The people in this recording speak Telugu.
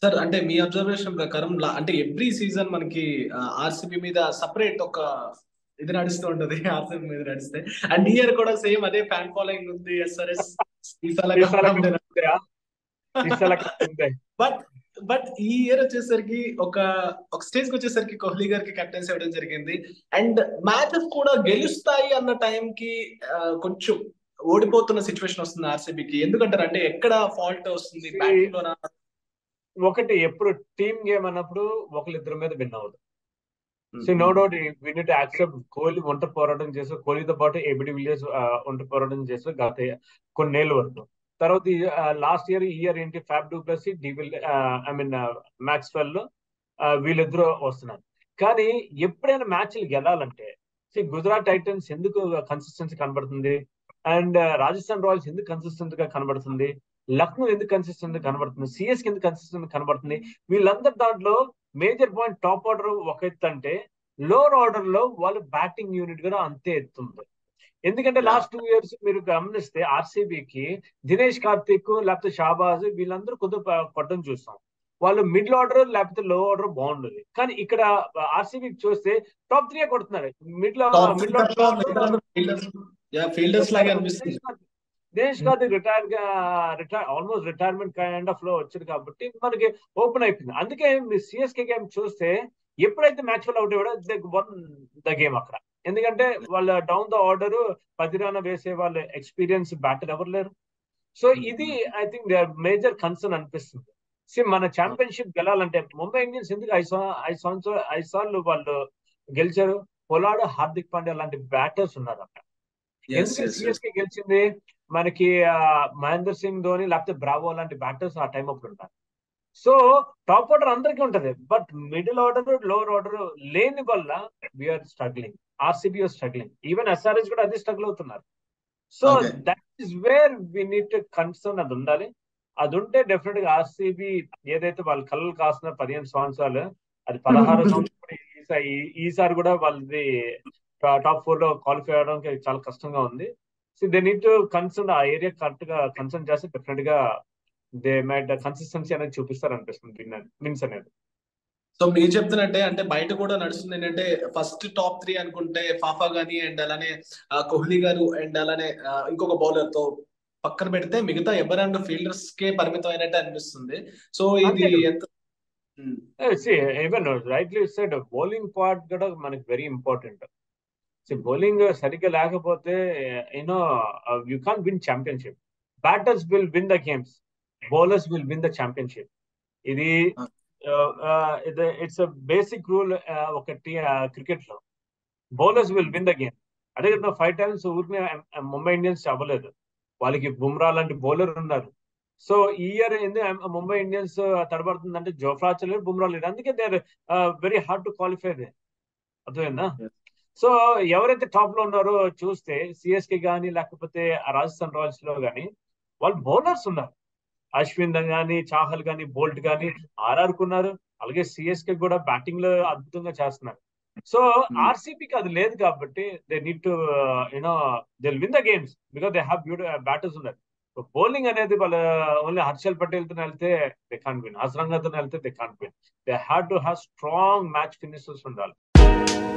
సార్ అంటే మీ అబ్జర్వేషన్ ప్రకారం లా- అంటే ఎవ్రీ సీజన్ మనకి ఆర్సీబీ మీద సపరేట్ ఒక ఇది నడుస్తూ ఉంటది ఆర్సీబీ మీద నడిస్తే అండ్ ఇయర్ కూడా సేమ్ అదే ఫ్యాన్ ఫాలోయింగ్ ఉంది ఎస్ఆర్ఎస్ బట్ బట్ ఈ ఇయర్ వచ్చేసరికి ఒక ఒక స్టేజ్ కి వచ్చేసరికి కోహ్లీ గారికి కెప్టెన్సీ ఇవ్వడం జరిగింది అండ్ మ్యాచెస్ కూడా గెలుస్తాయి అన్న టైం కి ఆ, కొంచెం ఓడిపోతున్న సిచ్యువేషన్ వస్తుంది ఆర్సీబీకి ఎందుకంటారు అంటే ఎక్కడ ఫాల్ట్ వస్తుంది See, బ్యాటింగ్ లోనా ఒకటి ఎప్పుడు టీమ్ గేమ్ అన్నప్పుడు ఒకళ్ళిద్దరి మీద విన్ అవ్వదు so no doubt we need accept Kohli ఒంట పోరాటం చేసి కోహ్లీతో పాటు ఏబిడి విలియర్స్ ఒంట పోరాటం చేసి గత కొన్నేళ్ళ వరకు తర్వాత లాస్ట్ ఇయర్ ఈ ఇయర్ ఏంటి Faf du Plessis de Villiers I mean Maxwell వీళ్ళిద్దరూ వస్తున్నారు కానీ ఎప్పుడైనా మ్యాచ్లు గెలాలంటే see, గుజరాత్ టైటన్స్ ఎందుకు కన్సిస్టెన్సీ కనబడుతుంది అండ్ రాజస్థాన్ రాయల్స్ ఎందుకు కన్సిస్టెంట్ గా కనబడుతుంది లక్నో ఎందుకు కన్సిస్టెంట్ కనబడుతుంది సిఎస్ ఎందుకు కన్సిస్టెంట్ కనబడుతుంది వీళ్ళందరి దాంట్లో మేజర్ పాయింట్ టాప్ ఆర్డర్ ఒక ఎత్తు అంటే లోవర్ ఆర్డర్ లో వాళ్ళు బ్యాటింగ్ యూనిట్ కూడా అంతే ఎత్తుంది ఎందుకంటే Yeah. లాస్ట్ టూ ఇయర్స్ మీరు గమనిస్తే ఆర్సీబీకి దినేష్ కార్తిక్ లేకపోతే షాబాజ్ వీళ్ళందరూ కొద్దిగా కొట్టడం చూస్తాం వాళ్ళు మిడిల్ ఆర్డర్ లేకపోతే లో ఆర్డర్ బాగుండదు కానీ ఇక్కడ ఆర్సీబీ చూస్తే టాప్ త్రీ కొడుతున్నారు మిడిల్ మిడిల్ ఆర్డర్ ఫీల్డర్స్ లాగే అనిపిస్తుంది దినేష్ కార్తిక్ రిటైర్ గా retire almost retirement kind of లో వచ్చాడు కాబట్టి మనకి ఓపెన్ అయిపోయింది అందుకే మీ సిఎస్కే గేమ్ చూస్తే ఎప్పుడైతే మ్యాచ్ వల్ల అవుట్ అయ్యాడో వన్ ద గేమ్ అక్కడ ఎందుకంటే వాళ్ళ డౌన్ ద ఆర్డర్ పది రన్ వేసే వాళ్ళ ఎక్స్పీరియన్స్ బ్యాటర్ ఎవరు లేరు సో ఇది I think the major concern అనిపిస్తుంది సి మన ఛాంపియన్షిప్ గెలాలంటే ముంబై ఇండియన్స్ ఎందుకు ఐదు సం- ఐదు సంవత్సరాలు ఐదు సార్లు వాళ్ళు గెలిచారు పొలాడు హార్దిక్ పాండ్యా లాంటి బ్యాటర్స్ ఉన్నారు అక్కడ ఎందుకంటే సిఎస్కే గెలిచింది మనకి ఆ, మహేందర్ సింగ్ ధోని లేకపోతే బ్రావో లాంటి బ్యాటర్స్ ఆ టైం అప్పుడు ఉంటారు సో టాప్ ఆర్డర్ అందరికీ ఉంటది but middle order lower order లేని వల్ల we're struggling RCB struggling even SRH కూడా అది స్ట్రగుల్ అవుతున్నారు so Okay. That is where we need concern అది ఉండాలి అది ఉంటే డెఫినెట్ గా ఆర్సీబీ ఏదైతే వాళ్ళ కళ్ళు కాసిన పదిహేను సంవత్సరాలు అది పదహారు సంవత్సరాలు ఈసారి ఈసారి కూడా వాళ్ళది టాప్ ఫోర్ లో క్వాలిఫై అవడానికి చాలా కష్టంగా ఉంది so they need to concern ఆ ఏరియా కరెక్ట్ గా కన్సర్న్ చేస్తే డెఫినెట్ గా దే మేడ్ కన్సిస్టెన్సీ అనేది చూపిస్తారు అనిపిస్తుంది విన్ విన్స్ అనేది సో మీరు చెప్తున్నట్టే అంటే బయట కూడా నడుస్తుంది ఏంటంటే ఫస్ట్ టాప్ త్రీ అనుకుంటే ఫాఫా గానీ అండ్ అలానే ఆ, కోహ్లీ గారు అండ్ అలానే ఆ, ఇంకొక బౌలర్ తో పక్కన పెడితే మిగతా ఎవరైనా ఫీల్డర్స్ కే పరిమితం అయినట్టు అనిపిస్తుంది సో ఇది అంతే. ఎంత um, even rightly side bowling part కూడా మనకి వెరీ ఇంపార్టెంట్ బౌలింగ్ సరిగ్గా లేకపోతే you know you can win championship batters will win the games bowlers will win the championship ఇది ఇట్స్ బేసిక్ రూల్ ఒక క్రికెట్ లో bowlers will win the game అదే కదా ఫైవ్ టైమ్స్ ఊరికి ముంబై ఇండియన్స్ అవ్వలేదు వాళ్ళకి బుమ్రా లాంటి బౌలర్ ఉన్నారు సో ఈ ఇయర్ ముంబై ఇండియన్స్ తడబడుతుందంటే జోఫ్రా లేరు బుమ్రా లేరు అందుకే they very hard to qualify they అర్థమైందా Yes. సో ఎవరైతే టాప్ లో ఉన్నారో చూస్తే సిఎస్కే గానీ లేకపోతే ఆ రాజస్థాన్ రాయల్స్ లో గానీ వాళ్ళు బౌలర్స్ ఉన్నారు అశ్విన్ గానీ చాహల్ గానీ బోల్ట్ గానీ ఆర్ఆర్ ఉన్నారు అలాగే సిఎస్కే కూడా బ్యాటింగ్ లో అద్భుతంగా చేస్తున్నారు సో ఆర్సీపీకి అది లేదు కాబట్టి they need to you know they win the games because they have beauty batters ఉన్నారు బౌలింగ్ అనేది వాళ్ళ ఓన్లీ హర్షల్ పటేల్ తో వెళ్తే దే కాన్ విన్ హస్రంగా తో వెళ్తే they can win they have to have strong match finishers ఉండాలి